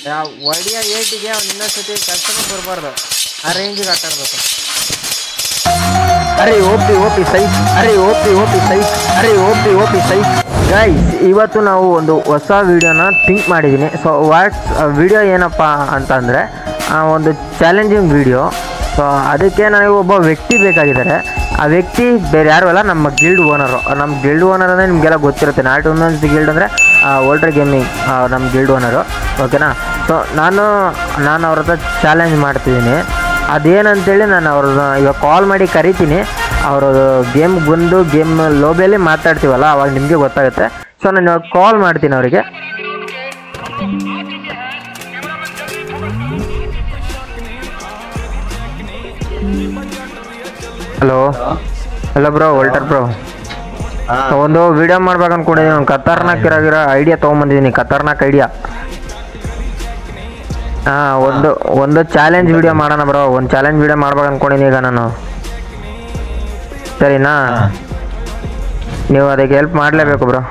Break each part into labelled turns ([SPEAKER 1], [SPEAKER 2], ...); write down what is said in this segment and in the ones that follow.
[SPEAKER 1] ಒಡಿಯ ಏಟಿಗೆ ಅವ್ನು ಇನ್ನೊಂದ್ಸತಿ ಕಸ್ಟಮರ್ ಬರಬಾರ್ದು ಆ ರೇಂಜಿಗೆ ಆಟ ಆಡ್ಬೇಕು ಅರೆ ಓಪಿ ಓಪಿ ಸೈಕ್ ಅರೆ ಓಪಿ ಓಪಿ ಸೈಕ್ ಅರೆ ಓಪಿ ಓಪಿ ಸೈಕ್ ಗೈಸ್ ಇವತ್ತು ನಾವು ಒಂದು ಹೊಸ ವಿಡಿಯೋನ ಥಿಂಕ್ ಮಾಡಿದ್ದೀನಿ ಸೊ ವಾಟ್ಸ್ ವಿಡಿಯೋ ಏನಪ್ಪ ಅಂತಂದರೆ ಒಂದು ಚಾಲೆಂಜಿಂಗ್ ವಿಡಿಯೋ ಸೊ ಅದಕ್ಕೆ ನನಗೆ ಒಬ್ಬ ವ್ಯಕ್ತಿ ಬೇಕಾಗಿದ್ದಾರೆ ಆ ವ್ಯಕ್ತಿ ಬೇರೆ ಯಾರು ಅಲ್ಲ ನಮ್ಮ ಗಿಲ್ಡ್ ಓನರು ನಮ್ಮ ಗಿಲ್ಡ್ ಓನರ್ ಅಂದರೆ ನಿಮಗೆಲ್ಲ ಗೊತ್ತಿರುತ್ತೆ ನಾಟ್ ಒಂದೊಂದು ಗಿಲ್ಡ್ ಅಂದರೆ ಓಲ್ಡ್ರ್ ಗೇಮಿಂಗ್ ನಮ್ಮ ಗಿಲ್ಡ್ ಓನರು ಓಕೆನಾ ಸೊ ನಾನು ನಾನು ಅವ್ರ ಹತ್ರ ಚಾಲೆಂಜ್ ಮಾಡ್ತಿದ್ದೀನಿ ಅದೇನಂತೇಳಿ ನಾನು ಅವ್ರನ್ನ ಇವಾಗ ಕಾಲ್ ಮಾಡಿ ಕರಿತೀನಿ ಅವರು ಗೇಮ್ ಬಂದು ಗೇಮ್ ಲೋಬಿಯಲ್ಲಿ ಮಾತಾಡ್ತೀವಲ್ಲ ಅವಾಗ ನಿಮಗೆ ಗೊತ್ತಾಗುತ್ತೆ ಸೊ ನಾನು ಇವಾಗ ಕಾಲ್ ಮಾಡ್ತೀನಿ ಅವರಿಗೆ hello hello bro Walter bro ಒಂದು ವಿಡಿಯೋ ಮಾಡ್ಬೇಕು ಅನ್ಕೊಂಡಿದ್ದೀನಿ ಒಂದು ಖತರ್ನಾಕ್ ಇರಾಗಿರೋ ಐಡಿಯಾ ತೊಗೊಂಬಂದಿದ್ದೀನಿ ಖತರ್ನಾಕ್ ಐಡಿಯಾ ಹಾಂ ಒಂದು ಒಂದು ಚಾಲೆಂಜ್ ವಿಡಿಯೋ ಮಾಡೋಣ ಬ್ರೋ ಒಂದು ಚಾಲೆಂಜ್ ವಿಡಿಯೋ ಮಾಡ್ಬೇಕು ಅನ್ಕೊಂಡಿದ್ದೀನಿ ಈಗ ನಾನು ಸರಿನಾ ನೀವು ಅದಕ್ಕೆ ಹೆಲ್ಪ್ ಮಾಡಲೇಬೇಕು ಬ್ರೋ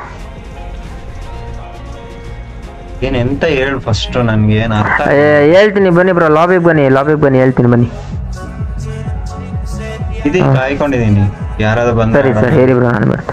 [SPEAKER 2] ಏನ್ ಎಂತ ಹೇಳು ಫಸ್ಟ್ ನನ್ಗೆ ಏನ್ ಅರ್ಥ
[SPEAKER 1] ಹೇಳ್ತೀನಿ ಬನ್ನಿ ಬ್ರೋ ಲಾಬಿಗೆ ಬನ್ನಿ ಲಾಬಿಗೆ ಬನ್ನಿ ಹೇಳ್ತೀನಿ ಬನ್ನಿ
[SPEAKER 2] ಇದೆ ಕಾಯ್ಕೊಂಡಿದೀನಿ ಯಾರಾದ್ರೂ ಬಂದ
[SPEAKER 1] ಸರಿ ಸರ್ ಹೇಳಿ ಬ್ರೋ ನಾನು ಬರ್ತೇನೆ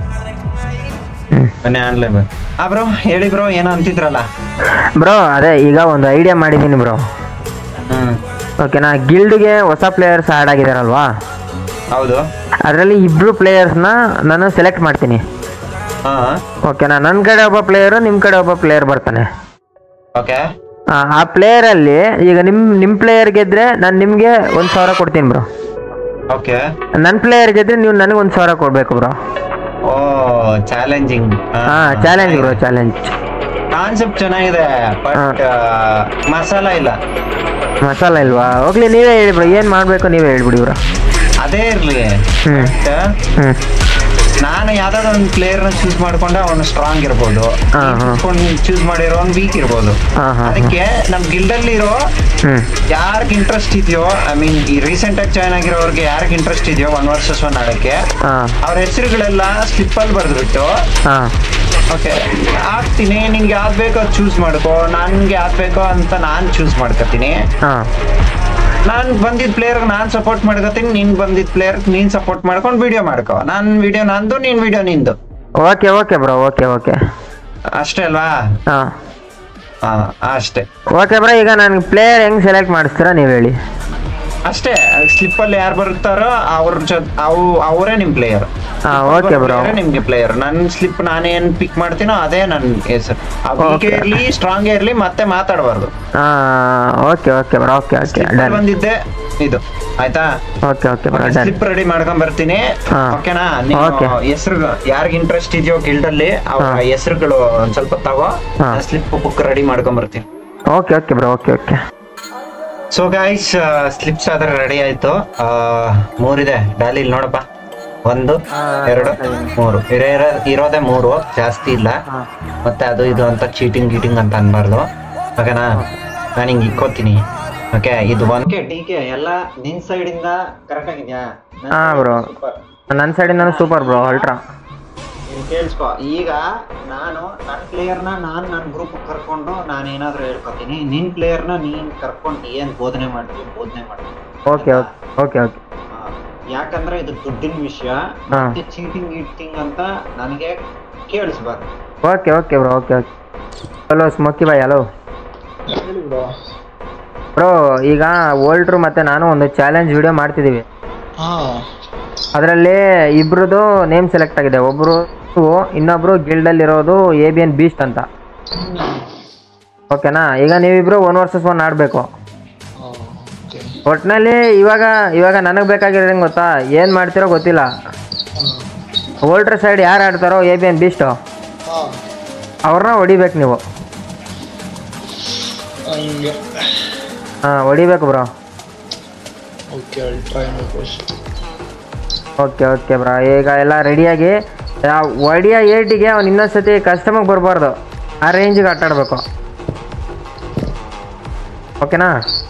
[SPEAKER 2] ಬನ್ನಿ ಆನ್ಲೇ ಆ ಬ್ರೋ ಹೇಳಿ ಬ್ರೋ ಏನೋ ಅಂತಿದ್ರಲ್ಲ
[SPEAKER 1] ಬ್ರೋ ಅದೇ ಈಗ ಒಂದು ಐಡಿಯಾ ಮಾಡಿದ್ದೀನಿ ಬ್ರೋ
[SPEAKER 2] ಹ್ಮ್
[SPEAKER 1] ಓಕೆನಾ ಗಿಲ್ಡ್ಗೆ ಹೊಸ ಪ್ಲೇಯರ್ಸ್ ಆ್ಯಡ್ ಆಗಿದಾರಲ್ವಾ
[SPEAKER 2] ಹೌದು
[SPEAKER 1] ಅದರಲ್ಲಿ ಇಬ್ಬರು ಪ್ಲೇಯರ್ಸ್ನ ನಾನು ಸೆಲೆಕ್ಟ್ ಮಾಡ್ತೀನಿ
[SPEAKER 2] ಹಾ
[SPEAKER 1] ಓಕೆನಾ ನನ್ನ ಕಡೆ ಒಬ್ಬ ಪ್ಲೇಯರು ನಿಮ್ಮ ಕಡೆ ಒಬ್ಬ ಪ್ಲೇಯರ್ ಬರ್ತಾನೆ
[SPEAKER 2] ಓಕೆ
[SPEAKER 1] ಆ, ಆ ಪ್ಲೇಯರಲ್ಲಿ ಈಗ ನಿಮ್ಮ ನಿಮ್ಮ ಪ್ಲೇಯರ್ ಗೆದ್ರೆ ನಾನು ನಿಮಗೆ ಒಂದು ಸಾವಿರ ಕೊಡ್ತೀನಿ ಬ್ರೋ
[SPEAKER 2] ಓಕೆ
[SPEAKER 1] ನನ್ನ ಪ್ಲೇಯರ್ ಗೆದ್ರೆ ನೀವು ನನಗೆ ಒಂದು ಸಾವಿರ ಕೊಡಬೇಕು ಬ್ರೋ
[SPEAKER 2] ಓ ಚಾಲೆಂಜಿಂಗ್
[SPEAKER 1] ಹಾಂ ಚಾಲೆಂಜ್ ಬ್ರೋ ಚಾಲೆಂಜ್
[SPEAKER 2] ಕಾನ್ಸೆಪ್ಟ್ ಚೆನ್ನಾಗಿದೆ ಬಟ್ ಮಸಾಲ ಇಲ್ಲ
[SPEAKER 1] ಮಸಾಲ ಇಲ್ವಾ ಹೋಗ್ಲಿ ನೀವೇ ಹೇಳಿ ಬ್ರೋ ಏನು ಮಾಡಬೇಕು ನೀವೇ ಹೇಳ್ಬಿಡಿ ಬ್ರೋ
[SPEAKER 2] ಅದೇ ಇರ್ಲಿ
[SPEAKER 1] ಹ್ಞೂ
[SPEAKER 2] But,
[SPEAKER 1] ಹ್ಞೂ
[SPEAKER 2] ನಾನು ಯಾವ್ದಾದ್ರು ಒಂದು ಪ್ಲೇಯರ್ ನ ಚೂಸ್ ಮಾಡ್ಕೊಂಡೆ ಅವನು ಸ್ಟ್ರಾಂಗ್ ಇರ್ಬೋದು
[SPEAKER 1] ಹಾ, ಹಾ.
[SPEAKER 2] ಚೂಸ್ ಮಾಡಿರೋ ಅವ್ನು ವೀಕ್ ಇರ್ಬೋದು
[SPEAKER 1] ಹಾಂ ಹಾಂ
[SPEAKER 2] ಅದಕ್ಕೆ ನಮ್ ಗಿಲ್ಡಲ್ಲಿ ಇರೋ
[SPEAKER 1] ಹ್ಞೂ
[SPEAKER 2] ಯಾರಿಗೆ ಇಂಟ್ರೆಸ್ಟ್ ಇದೆಯೋ ಐ ಮೀನ್ ಈ ರೀಸೆಂಟ್ ಆಗಿ ಜಾಯ್ನ್ ಆಗಿರೋರಿಗೆ ಯಾರಿಗೆ ಇಂಟ್ರೆಸ್ಟ್ ಇದೆಯೋ ಒನ್ ವರ್ಸಸ್ ಒನ್ ಆಡಕ್ಕೆ
[SPEAKER 1] ಹಾಂ
[SPEAKER 2] ಅವ್ರ ಹೆಸರುಗಳೆಲ್ಲ ಸ್ಲಿಪ್ ಅಲ್ಲಿ ಬರೆದ್ಬಿಟ್ಟು
[SPEAKER 1] ಹಾಂ
[SPEAKER 2] ಓಕೆ ಹಾಕ್ತೀನಿ ನಿಂಗೆ ಯಾವ್ದು ಬೇಕೋ ಅದು ಚೂಸ್ ಮಾಡ್ಕೋ ನನ್ಗೆ ಯಾವ್ದು ಬೇಕೋ ಅಂತ ನಾನು ಚೂಸ್ ಮಾಡ್ಕೊತೀನಿ
[SPEAKER 1] ಹಾಂ
[SPEAKER 2] ನಾನು ಬಂದಿದ್ದ ಪ್ಲೇಯರ್ಗೆ ನಾನು ಸಪೋರ್ಟ್ ಮಾಡ್ಕೊತೀನಿ ನೀನ್ ಬಂದಿದ್ದ ಪ್ಲೇಯರ್ಗೆ ನೀನ್ ಸಪೋರ್ಟ್ ಮಾಡ್ಕೊಂಡು ವಿಡಿಯೋ ಮಾಡ್ಕೋ ನನ್ನ ವಿಡಿಯೋ ನಂದು ನೀನ್ ವಿಡಿಯೋ ನಿಂದು
[SPEAKER 1] okay okay bro okay okay
[SPEAKER 2] ಅಷ್ಟೇ ಅಲ್ವಾ
[SPEAKER 1] ಹಾಂ
[SPEAKER 2] ಹಾ ಅಷ್ಟೇ
[SPEAKER 1] ಓಕೆ ಬ್ರೋ ಈಗ ನನಗೆ ಪ್ಲೇಯರ್ ಹೆಂಗೆ ಸೆಲೆಕ್ಟ್ ಮಾಡಿಸ್ತೀರಾ ನೀವು ಹೇಳಿ
[SPEAKER 2] ಅಷ್ಟೇ ಸ್ಲಿಪ್ ಅಲ್ಲಿ ಯಾರು ಬರುತ್ತಾರೋ ಅವ್ರ ಜೊತೆ ಅವು ಅವರೇ ನಿಮ್ ಪ್ಲೇಯರ್
[SPEAKER 1] ಹಾ, okay bro.
[SPEAKER 2] ನಿಮ್ಗೆ ಪ್ಲೇಯರ್ ನನ್ ಸ್ಲಿಪ್ ನಾನೇನ್ ಪಿಕ್ ಮಾಡ್ತೀನೋ ಅದೇ ನನ್ ಹೆಸರು
[SPEAKER 1] Okay.
[SPEAKER 2] ಇರ್ಲಿ ಸ್ಟ್ರಾಂಗ್ ಇರ್ಲಿ ಮತ್ತೆ ಮಾತಾಡಬಾರ್ದು
[SPEAKER 1] ಹಾಂ okay okay bro okay okay done
[SPEAKER 2] ಬಂದಿದ್ದೆ ಇದು ಆಯ್ತಾ
[SPEAKER 1] okay okay bro done
[SPEAKER 2] slip ready ಮಾಡ್ಕೊಂಡ್ ಬರ್ತೀನಿ
[SPEAKER 1] ಹಾ.
[SPEAKER 2] ಓಕೆನಾ ನೀವು
[SPEAKER 1] Okay.
[SPEAKER 2] ಹೆಸರು ಯಾರಿಗ ಇಂಟ್ರೆಸ್ಟ್ ಇದೆಯೋ ಗಿಲ್ಡ್ ಅಲ್ಲಿ ಅವ್ರ
[SPEAKER 1] ಹಾ.
[SPEAKER 2] ಹೆಸರುಗಳು ಒಂದ್ ಸ್ವಲ್ಪ ತಗೋ
[SPEAKER 1] ಹಾ.
[SPEAKER 2] ಸ್ಲಿಪ್ ಬುಕ್ ರೆಡಿ ಮಾಡ್ಕೊಂಡ್ ಬರ್ತೀನಿ
[SPEAKER 1] okay okay bro okay okay
[SPEAKER 2] so guys slips ಆದ್ರೆ ರೆಡಿ ಆಯ್ತು ಆ, ಮೂರಿದೆ ಡಾಲಿ ಇಲ್ಲಿ ನೋಡಪ್ಪ ಒಂದು ಎರಡು ಮೂರು ಇರೋ ಇರೋ- ಇರೋದೇ ಮೂರು ಜಾಸ್ತಿ ಇಲ್ಲ ಮತ್ತೆ ಅದು ಇದು ಅಂತ ಚೀಟಿಂಗ್ ಗೀಟಿಂಗ್ ಅಂತ ಅನ್ಬಾರ್ದು ಓಕೆನಾ ನಾನು ಹಿಂಗೆ ಇಕ್ಕೋತೀನಿ ಓಕೆ ಇದು ಒಂದ್ ಡಿ ಕೆ ಎಲ್ಲ ನಿನ್ ಸೈಡ್ ಇಂದ ಕರೆಕ್ಟ್ ಆಗಿದ್ಯಾ
[SPEAKER 1] ಹಾ, bro. ನನ್ನ ಸೈಡಿಂದ ಸೂಪರ್ ಬ್ರೋ ಅಲ್ಟ್ರಾ
[SPEAKER 2] ನೀನ್ ಕೇಳಿಸ್ಕೊ ಈಗ ನಾನು ನನ್ನ ಪ್ಲೇಯರ್ನ ನಾನು ನನ್ನ ಗ್ರೂಪ್ ಕರ್ಕೊಂಡು ನಾನು ಏನಾದ್ರು ಹೇಳ್ಕೊತೀನಿ ನಿನ್ ಪ್ಲೇಯರ್ನ ನೀನ್ ಕರ್ಕೊಂಡು ಏನ್ ಬೋಧನೆ ಮಾಡ್ತೀವಿ ಬೋಧನೆ ಮಾಡ್ತೀನಿ
[SPEAKER 1] ಓಕೆ ಓಕೆ ಓಕೆ ಓಕೆ
[SPEAKER 2] ಆ, ಯಾಕಂದ್ರೆ ಇದು ದುಡ್ಡಿನ ವಿಷಯ
[SPEAKER 1] ಹಾ.
[SPEAKER 2] ಮತ್ತೆ ಚೀಟಿಂಗ್ ಗೀಟಿಂಗ್ ಅಂತ ನನಗೆ ಕೇಳಿಸ್ಬಾರ್ದು
[SPEAKER 1] okay okay bro okay okay hello Smoky ಬಾಯ್ ಹಲೋ ಬ್ರೋ ಈಗ ಓಲ್ಡ್ರು ಮತ್ತು ನಾನು ಒಂದು ಚಾಲೆಂಜ್ ವಿಡಿಯೋ ಮಾಡ್ತಿದ್ದೀವಿ ಅದರಲ್ಲಿ ಇಬ್ರದ್ದು ನೇಮ್ ಸೆಲೆಕ್ಟ್ ಆಗಿದೆ ಒಬ್ಬರು ಇನ್ನೊಬ್ರು ಗಿಲ್ಡಲ್ಲಿರೋದು ಎ ಬಿ ಎನ್ ಬೀಸ್ಟ್ ಅಂತ ಓಕೆನಾ ಈಗ ನೀವಿಬ್ರು ಒನ್ ವರ್ಸಸ್ ಒನ್ ಆಡಬೇಕು ಒಟ್ಟಿನಲ್ಲಿ ಇವಾಗ ಇವಾಗ ನನಗೆ ಬೇಕಾಗಿರೋದು ಹೆಂಗೆ ಗೊತ್ತಾ ಏನು ಮಾಡ್ತಿರೋ ಗೊತ್ತಿಲ್ಲ ಓಲ್ಡ್ರ್ ಸೈಡ್ ಯಾರು ಆಡ್ತಾರೋ ಎ ಬಿ ಎನ್ ಬೀಸ್ಟು ಅವ್ರನ್ನ ಹೊಡಿಬೇಕು ನೀವು
[SPEAKER 3] ಹಂಗೆ
[SPEAKER 1] ಹಾಂ ಹೊಡಿಬೇಕು bro
[SPEAKER 3] okay I try my best
[SPEAKER 1] okay okay bro ಈಗ ಎಲ್ಲ ರೆಡಿಯಾಗಿ ಒಡಿಯ ಏಟಿಗೆ ಅವ್ನು ಇನ್ನೊಂದ್ಸತಿ ಕಸ್ಟಮರ್ಗೆ ಬರಬಾರ್ದು ಆ ರೇಂಜಿಗೆ ಆಟ ಆಡಬೇಕು ಓಕೆನಾ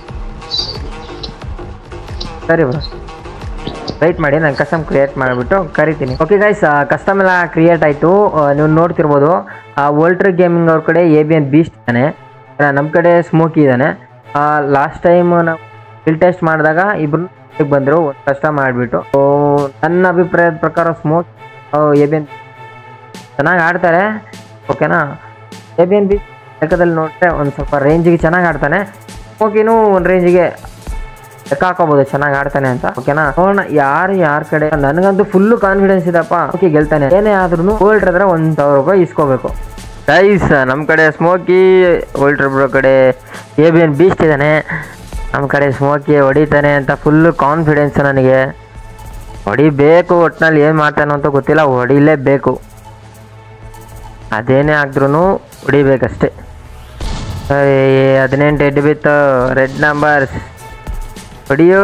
[SPEAKER 1] ಸರಿ ಬ್ರೋ ವೆಯ್ಟ್ ಮಾಡಿ ನಾನು ಕಸ್ಟಮ್ ಕ್ರಿಯೇಟ್ ಮಾಡಿಬಿಟ್ಟು ಕರಿತೀನಿ ಓಕೆ ಗೈಸ್ ಕಸ್ಟಮ್ ಎಲ್ಲ ಕ್ರಿಯೇಟ್ ಆಯಿತು ನೀವು ನೋಡ್ತಿರ್ಬೋದು ಆ ವೋಲ್ಟ್ರ್ ಗೇಮಿಂಗ್ ಅವ್ರ ಕಡೆ ಎ ಬಿ ಎನ್ ಬೀಸ್ಟ್ ಇದ್ದಾನೆ ನಮ್ಮ ಕಡೆ ಸ್ಮೋಕಿ ಇದ್ದಾನೆ ಲಾಸ್ಟ್ ಟೈಮ್ ನಾವು ಫಿಲ್ ಟೆಸ್ಟ್ ಮಾಡಿದಾಗ ಇಬ್ರು ಬಂದರು ಒಂದು ಕಷ್ಟ ಮಾಡಿಬಿಟ್ಟು ನನ್ನ ಅಭಿಪ್ರಾಯದ ಪ್ರಕಾರ ಸ್ಮೋಕ್ ಎ ಬಿ ಎನ್ ಚೆನ್ನಾಗಿ ಆಡ್ತಾರೆ ಓಕೆನಾ ಎ ಬಿ ಎನ್ ಬಿ ಲೆಕ್ಕದಲ್ಲಿ ನೋಡಿದ್ರೆ ಒಂದು ಸ್ವಲ್ಪ ರೇಂಜಿಗೆ ಚೆನ್ನಾಗಿ ಆಡ್ತಾನೆ ಸ್ಮೋಕಿನೂ ಒಂದು ರೇಂಜಿಗೆ ಲೆಕ್ಕ ಹಾಕೋಬೋದು ಚೆನ್ನಾಗಿ ಆಡ್ತಾನೆ ಅಂತ ಓಕೆನಾ ನೋಡೋಣ ಯಾರು ಯಾರ ಕಡೆ ನನಗಂತೂ ಫುಲ್ಲು ಕಾನ್ಫಿಡೆನ್ಸ್ ಇದೆಪ್ಪ ಓಕೆ ಗೆಲ್ತಾನೆ ಏನೇ ಆದ್ರೂ ಓಲ್ಡ್ ಹತ್ರ ಒಂದು ಸಾವಿರ ರೂಪಾಯಿ ಇಸ್ಕೋಬೇಕು ಗೈಸ್ ನಮ್ಮ ಕಡೆ ಸ್ಮೋಕಿ ಓಲ್ಡ್ ಬ್ರೋ ಕಡೆ ಎ ಬಿ ಎನ್ ಬೀಸ್ಟ್ ಇದ್ದಾನೆ ನಮ್ಮ ಕಡೆ ಸ್ಮೋಕಿ ಹೊಡಿತಾನೆ ಅಂತ ಫುಲ್ಲು ಕಾನ್ಫಿಡೆನ್ಸ್ ನನಗೆ ಹೊಡಿಬೇಕು ಒಟ್ಟಿನಲ್ಲಿ ಏನು ಮಾಡ್ತಾನೋ ಅಂತ ಗೊತ್ತಿಲ್ಲ ಹೊಡಿಲೇಬೇಕು ಅದೇನೇ ಆಗಿದ್ರೂ ಹೊಡಿಬೇಕಷ್ಟೆ ಸರಿ ಹದಿನೆಂಟು ಎಡ್ ಬಿತ್ತು ರೆಡ್ ನಂಬರ್ಸ್ ಹೊಡಿಯೋ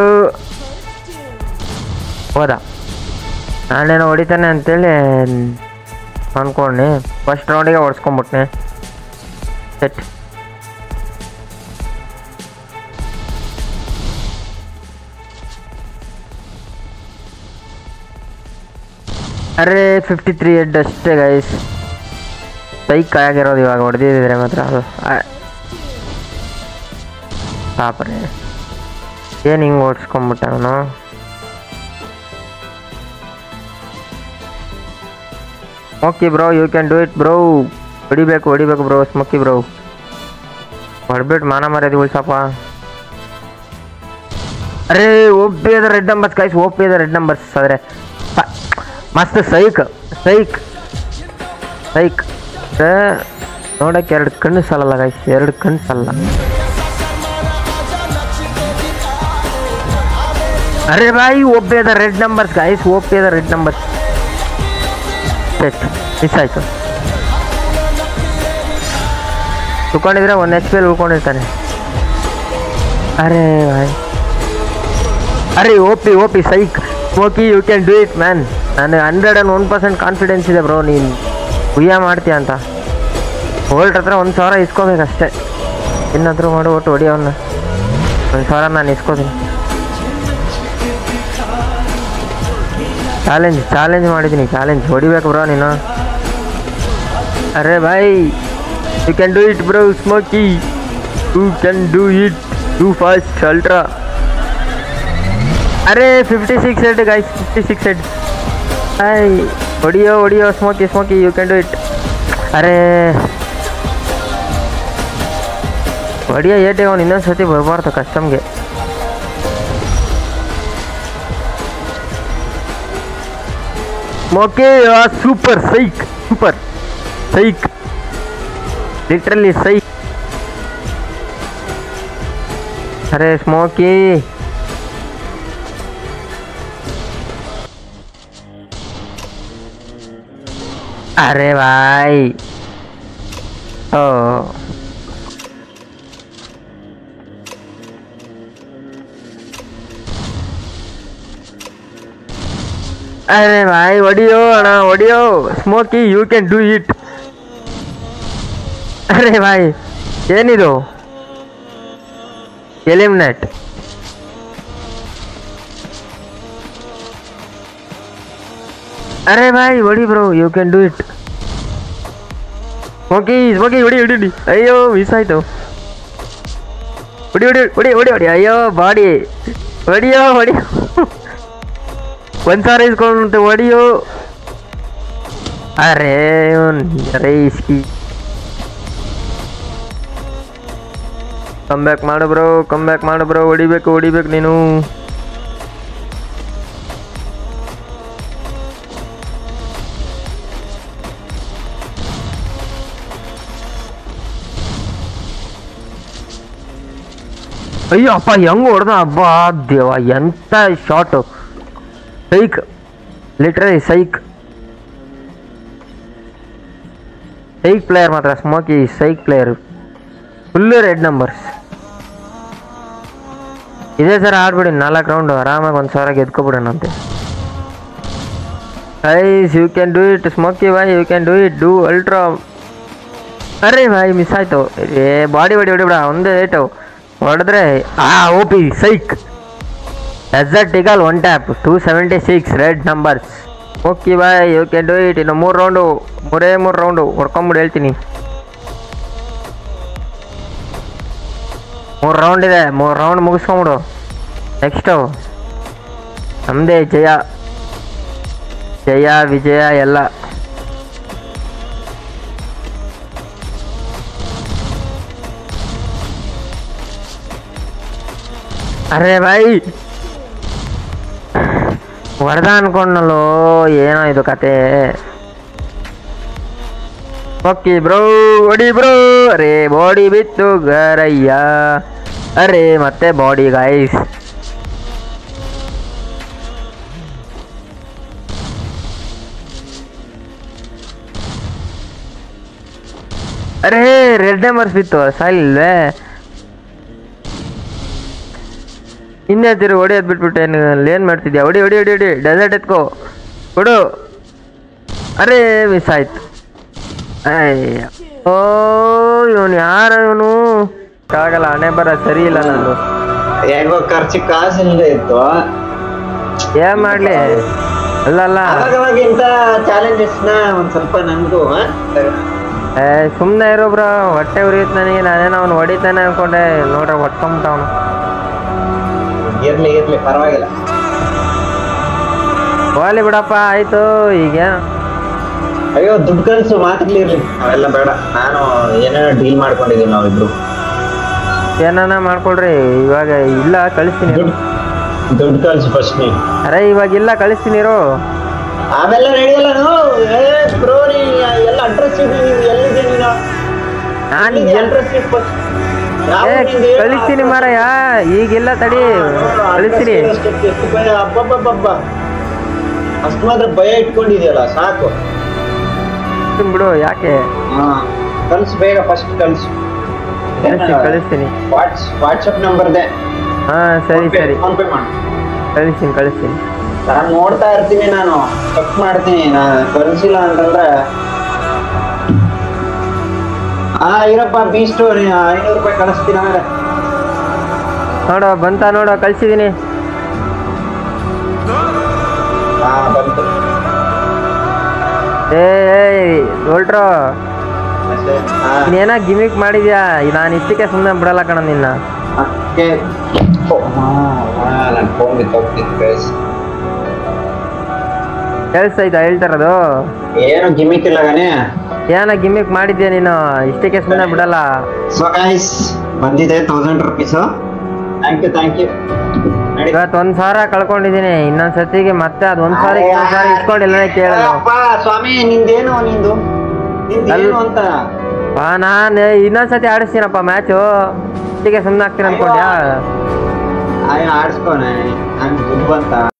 [SPEAKER 1] ಹೋದ ನಾನೇನೋ ಹೊಡಿತಾನೆ ಅಂತೇಳಿ ಅನ್ಕೊಂಡೆ ಫಸ್ಟ್ ರೌಂಡಿಗೆ ಹೊಡ್ಸ್ಕೊಂಬಿಟ್ನೆ ಸೆಟ್ ಅರೆ ಫಿಫ್ಟಿ ತ್ರೀ ಎಡ್ ಅಷ್ಟೇ ಗೈಸ್ ಬೈಕ್ ಆಗಿರೋದು ಇವಾಗ ಹೊಡೆದಿದ್ರೆ ಮಾತ್ರ ಅದು ಪಾಪರೇ ಏನು ಹಿಂಗೆ ಓಡಿಸ್ಕೊಂಬಿಟ್ಟ ಅವನು Smoky bro you can do it bro ಹೊಡಿಬೇಕು ಹೊಡಿಬೇಕು ಬ್ರೋ ಸ್ಮೋಕಿ ಬ್ರೋ ಹೊಡ್ಬಿಟ್ಟು ಮಾನ ಮರ್ಯಾದೆ ಉಳ್ಸಪ್ಪ ಅರೇ ಒಪ್ಪಿ ಅದ ರೆಡ್ ನಂಬರ್ಸ್ ಕಾಯ್ಸ್ ಒಪ್ಪಿ ಅದ ರೆಡ್ ನಂಬರ್ಸ್ ಆದರೆ ಮಸ್ತ್ ಸೈಕ್ ಸೈಕ್ ಸೈಕ್ ನೋಡಕ್ಕೆ ಎರಡು ಕಣ್ಣು ಸಾಲಲ್ಲ ಗಾಯ್ಸ್ ಎರಡು ಕಣ್ಣು ಸಾಲಲ್ಲ ಅರೆ ಬಾಯಿ ಒಬ್ಬೆ ಅದ ರೆಡ್ ನಂಬರ್ಸ್ ಗಾಯ್ಸ್ ಒಪ್ಪೆ ಅದ ರೆಡ್ ನಂಬರ್ಸ್ ಸೆಟ್ ಮಿಸ್ ಆಯ್ತು ಉಳ್ಕೊಂಡಿದ್ರೆ ಒಂದು ಎಚ್ ಪಿ ಉಳ್ಕೊಂಡಿರ್ತಾನೆ ಅರೆ ಬಾಯ್ ಅರೆ OP OP psych Smoky you can do it man ನನಗೆ hundred and one percent confidence ಇದೆ ಬ್ರೋ ನೀನು ಹುಯ್ಯ ಮಾಡ್ತೀಯ ಅಂತ ಓಲ್ಡ್ ಹತ್ರ ಒಂದು ಸಾವಿರ ಇಸ್ಕೋಬೇಕಷ್ಟೇ ಇನ್ನಾದರೂ ಮಾಡು ಒಟ್ಟು ಹೊಡಿಯೋನ್ನ ಒಂದು ಸಾವಿರ ನಾನು ಇಸ್ಕೋತೀನಿ ಚಾಲೆಂಜ್ ಚಾಲೆಂಜ್ ಮಾಡಿದ್ದೀನಿ ಚಾಲೆಂಜ್ ಹೊಡಿಬೇಕು ಬ್ರೋ ನೀನು ಅರೆ ಬಾಯ್ you can do it bro Smoky you can do it do fast ultra ಅರೆ fifty six head guys fifty six head hi ಹೊಡಿಯೋ ಹೊಡಿಯೋ Smoky Smoky you can do it ಅರೆ ಹೊಡಿಯೋ ಏಟೆ ಅವ್ನು ಇನ್ನೊಂದು ಸತಿ ಬರಬಾರ್ದು ಕಸ್ಟಮ್ಗೆ Smoky super psych super psych literally psych ಅರೆ ಸ್ಮೋಕಿ अरे भाई ओ अरे भाई ऑडियो अಣ್ಣ audio smoky you can do it ಅರೆ ಭಾಯ್ ಏನಿದು ಎಲಿಮಿನೇಟ್ ಅರೆ ಭಾಯ್ ಹೊಡಿ bro you can do it Smoky Smoky ಹೊಡಿ ಹೊಡಿ ಹೊಡಿ ಅಯ್ಯೋ ಮಿಸ್ ಆಯ್ತು ಹೊಡಿ ಹೊಡಿ ಹೊಡಿ ಹೊಡಿ ಹೊಡಿ ಅಯ್ಯೋ ಬಾಡಿ ಹೊಡಿಯೋ ಹೊಡಿ ಒಂದು ಸಾವಿರ ಇಸ್ಕೊಂಡು ಹೊಡಿಯೋ ಅರೆ ಅರೆ ಇಸ್ಕಿ ಕಮ್ ಬ್ಯಾಕ್ ಮಾಡು ಬ್ರೋ ಕಮ್ ಬ್ಯಾಕ್ ಮಾಡು ಬ್ರೋ ಹೊಡಿಬೇಕು ಹೊಡಿಬೇಕು ನೀನು ಅಯ್ಯೋ ಅಪ್ಪ ಹೆಂಗ್ ಹೊಡೆದ ಹಬ್ಬ ದೇವ ಎಂತ shot psych literally psych psych player ಮಾತ್ರ Smoky psych player full red numbers ಇದೇ ಸರ್ ಆಡ್ಬಿಡಿ ನಾಲ್ಕು ರೌಂಡು ಆರಾಮಾಗಿ ಒಂದು ಸಾವಿರ ಗೆದ್ಕೊಬಿಡೋಣಂತೆ ಐಸ್ you can do it Smoky ಬಾಯ್ you can do it do ultra ಅರೆ ಬಾಯ್ ಮಿಸ್ ಆಯ್ತು ಏ ಬಾಡಿ ಬಾಡಿ ಹೊಡಿ ಬಿಡ ಒಂದೇ ಏಟು ಹೊಡೆದ್ರೆ ಆ O P psych exact eagle one tap two seventy six red numbers okay ಬಾಯ್ ಯು ಕ್ಯಾನ್ ಡೂ ಇಟ್ ಇನ್ನು ಮೂರು ರೌಂಡು ಮೂರೇ ಮೂರು ರೌಂಡು ಹೊಡ್ಕೊಂಬಿಡು ಹೇಳ್ತೀನಿ ಮೂರು ರೌಂಡ್ ಇದೆ ಮೂರು ರೌಂಡ್ ಮುಗಿಸ್ಕೊಂಬಿಡು ನೆಕ್ಸ್ಟು ನಮ್ಮದೇ ಜಯ ಜಯ ವಿಜಯ ಎಲ್ಲ ಅರೆ ಬಾಯ್ ಹೊಡೆದ ಅನ್ಕೊಂಡಲ್ಲೋ ಏನೋ ಇದು ಕತೆ ಓಕೆ ಬ್ರೋ ಹೊಡಿ ಬ್ರೋ ಅರೆ ಬಾಡಿ ಬಿತ್ತು ಗರಯ್ಯ ಅರೆ ಮತ್ತೆ ಬಾಡಿ ಗೈಸ್ ಅರೆ ರೆಡ್ ಡೈಮರ್ಸ್ ಬಿತ್ತು ಸಾಲಿಲ್ವೇ ಹಿಂದೆ ತಿರು ಹೊಡಿಯೋದು ಬಿಟ್ಬಿಟ್ಟೆ ನೀನು ಏನು ಮಾಡ್ತಿದ್ಯಾ ಹೊಡಿ ಹೊಡಿ ಹೊಡಿ ಹೊಡಿ ಡೆಸರ್ಟ್ ಎತ್ಕೋ ಕೊಡು ಅರೇ ಮಿಸ್ ಆಯ್ತು ಅಯ್ಯ ಓ ಇವನು ಯಾರು ಇವನು ಆಗಲ್ಲ ಹಣೆ ಬರ ಸರಿ ಇಲ್ಲ ನಂದು
[SPEAKER 2] ಹೇಗೋ ಖರ್ಚು ಕಾಸಿಲ್ಲದೆ ಇತ್ತು
[SPEAKER 1] ಏನ್ ಮಾಡ್ಲಿ ಅಲ್ಲಲ್ಲ
[SPEAKER 2] ಅವಾಗವಾಗ ಇಂಥ ಚಾಲೆಂಜಸ್ ನ ಒಂದ್ ಸ್ವಲ್ಪ ನನ್ಗೂ ಆ,
[SPEAKER 1] ಏ ಸುಮ್ಮನೆ ಇರೋ ಬ್ರೋ ಹೊಟ್ಟೆ ಉರಿಯುತ್ತೆ ನನಗೆ ನಾನೇನೋ ಅವ್ನು ಹೊಡಿತಾನೆ ಅನ್ಕೊಂಡೆ ನೋಡ್ರೆ ಹೊಟ್ಕೊಂಬಿಟ್ಟ ಅವನು
[SPEAKER 2] ಇರ್ಲಿ ಇರ್ಲಿ ಪರವಾಗಿಲ್ಲ
[SPEAKER 1] ಹೋಗ್ಲಿ ಬಿಡಪ್ಪ ಆಯ್ತು ಈಗ
[SPEAKER 2] ಅಯ್ಯೋ ದುಡ್ಡು ಕಳ್ಸು ಮಾತಾಡ್ಲಿರ್ಲಿ ಅವೆಲ್ಲ ಬೇಡ ನಾನು ಏನೇನೋ ಡೀಲ್ ಮಾಡ್ಕೊಂಡಿದೀವಿ ನಾವಿಬ್ರು
[SPEAKER 1] ಏನಾನ ಮಾಡ್ಕೊಳ್ರಿ ಇವಾಗ ಇಲ್ಲ ಕಳಿಸ್ತೀನಿ ಇರು.
[SPEAKER 2] ದುಡ್ಡು ದುಡ್ಡು ಕಳ್ಸು ಫಸ್ಟ್ ನೀನು
[SPEAKER 1] ಅರೆ ಇವಾಗ ಇಲ್ಲ ಕಳಿಸ್ತೀನಿ ಇರು
[SPEAKER 2] ಅವೆಲ್ಲ ನಡೆಯಲ್ಲ ಏ ಬ್ರೋ ನೀ ಎಲ್ಲ ಅಡ್ರೆಸ್ ಇದೆ ನೀನು ಎಲ್ಲಿದೆ ನೀನು
[SPEAKER 1] ನಾನು
[SPEAKER 2] ಅಡ್ರೆಸ್
[SPEAKER 1] ಏ ಕಳಿಸ್ತೀನಿ ಮಾರಯ್ಯ ಈಗಿಲ್ಲ ತಡಿ ಕಳಿಸ್ತೀನಿ
[SPEAKER 2] ಎಷ್ಟು ಭಯ ಅಬ್ಬಬ್ಬಬ್ಬ ಅಷ್ಟು ಮಾತ್ರ ಭಯ ಇಟ್ಕೊಂಡಿದ್ಯಲ್ಲ ಸಾಕು
[SPEAKER 1] ಕಳಿಸ್ತೀನಿ ಬಿಡು ಯಾಕೆ
[SPEAKER 2] ಹಾ ಕಳ್ಸು ಬೇಗ ಫಸ್ಟ್ ಕಳ್ಸು
[SPEAKER 1] ಕಳಿಸ್ತೀನಿ ಕಳಿಸ್ತೀನಿ
[SPEAKER 2] ವಾಟ್ಸ್ ವಾಟ್ಸಪ್ ನಂಬರ್ದೆ
[SPEAKER 1] ಹಾ ಸರಿ ಸರಿ
[SPEAKER 2] ಫೋನ್ ಪೇ ಮಾಡು
[SPEAKER 1] ಕಳಿಸ್ತೀನಿ ಕಳಿಸ್ತೀನಿ
[SPEAKER 2] ನಾನು ನೋಡ್ತಾ ಇರ್ತೀನಿ ನಾನು ಚೆಕ್ ಮಾಡ್ತೀನಿ ನಾನು ಕಳ್ಸಿಲ್ಲ ಅಂತಂದ್ರೆ ಹಾ ಇರಪ್ಪ ಬೀಸ್ಟು ಐನೂರು ರೂಪಾಯಿ ಕಳಿಸ್ತೀನಿ ಆಮೇಲೆ
[SPEAKER 1] ನೋಡು ಬಂತ ನೋಡು ಕಳ್ಸಿದ್ದೀನಿ
[SPEAKER 2] ಹಾ ಬಂತು
[SPEAKER 1] ಏ ಏಯ್ ಹೊಲ್ಟ್ರು
[SPEAKER 2] ಮೆಸೇಜ್ ಹಾ
[SPEAKER 1] ನೀನೇನ ಗಿಮಿಕ್ ಮಾಡಿದ್ಯಾ ನಾನು ಇಷ್ಟಕ್ಕೆ ಸುಮ್ಮನೆ ಬಿಡಲ್ಲ ಕಣ ನಿನ್ನ
[SPEAKER 2] ಅಕ್ಕೆ ನಾನು ಫೋನ್ ಬಿತ್ತೋಗ್ತೀನಿ ಗೈಸ್
[SPEAKER 1] ಕೇಳಿಸ್ತೈತಾ ಹೇಳ್ತಾರದು
[SPEAKER 2] ಏನು ಗಿಮಿಕ್ ಇಲ್ಲ ಗಣೆ
[SPEAKER 1] ಏನ ಗಿಮಿಕ್ ಮಾಡಿದ್ಯಾ ನೀನು ಇಷ್ಟಕ್ಕೆ ಸುಮ್ಮನೆ ಬಿಡಲ್ಲ
[SPEAKER 2] ಸೊ ಗೈಸ್ ಬಂದಿದೆ thousand rupees thank you thank you ನಡಿ
[SPEAKER 1] ಇವತ್ತು ಒಂದ್ ಸಾವಿರ ಕಳ್ಕೊಂಡಿದ್ದೀನಿ ಇನ್ನೊಂದ್ ಸತಿಗೆ ಮತ್ತೆ ಅದ್ ಒಂದ್ ಸಾವಿರ ಇನ್ನೊಂದ್ ಸಾವಿರ ಇಸ್ಕೊಂಡಿಲ್ಲ ಕೇಳಲ್ಲ
[SPEAKER 2] ಅಪ್ಪ ಸ್ವಾಮಿ ನಿಂದೇನು ನಿಂದು ನಿಂದೇನು ಅಂತ
[SPEAKER 1] ಬಾ ನಾನು ಇನ್ನೊಂದ್ ಸತಿ ಆಡಿಸ್ತೀನಪ್ಪ ಮ್ಯಾಚು ಇಷ್ಟಕ್ಕೆ ಸುಮ್ಮನೆ ಆಗ್ತೀನಿ ಅನ್ಕೊಂಡ್ಯಾ
[SPEAKER 2] ಆಯ್ತು ಆಡ್ಸ್ಕೊ ನಾನು ದುಡ್ಡು ಬಂತ